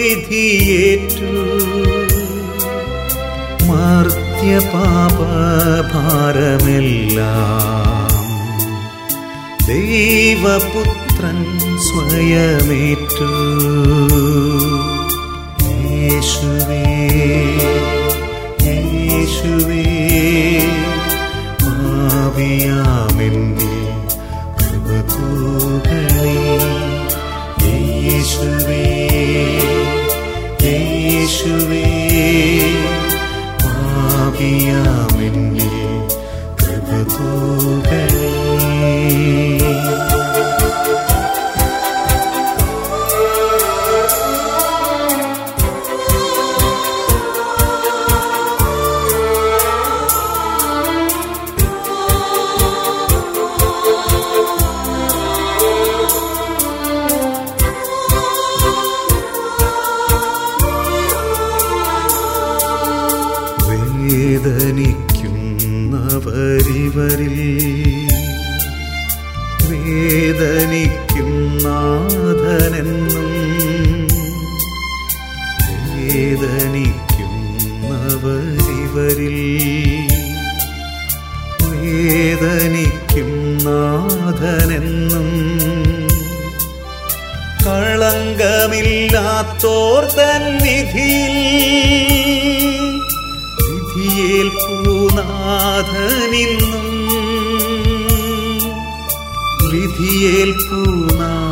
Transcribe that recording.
വിധിയേറ്റു മർത്യപാപഭാരമെല്ലാം ദൈവപുത്രൻ സ്വയമേറ്റു യേശുവേ യേശുവേ പാപിയാമെന്നിൽ കൃപ തൂകണേ യേശുവേ യേശുവേ പാപിയാമെന്നിൽ കൃപ തൂകണേ വേദനിക്കുന്നവരിവരിൽ വേദനിക്കും നാഥനെന്നും വേദനിക്കുന്നവരിവരിൽ വേദനിക്കും നാഥനെന്നും കളങ്കമില്ലാത്തോർ തൻ വിധിയിൽ വിധിയേൽപ്പൂനാഥനിന്നും വിധിയേൽപ്പൂനാഥനിന്നും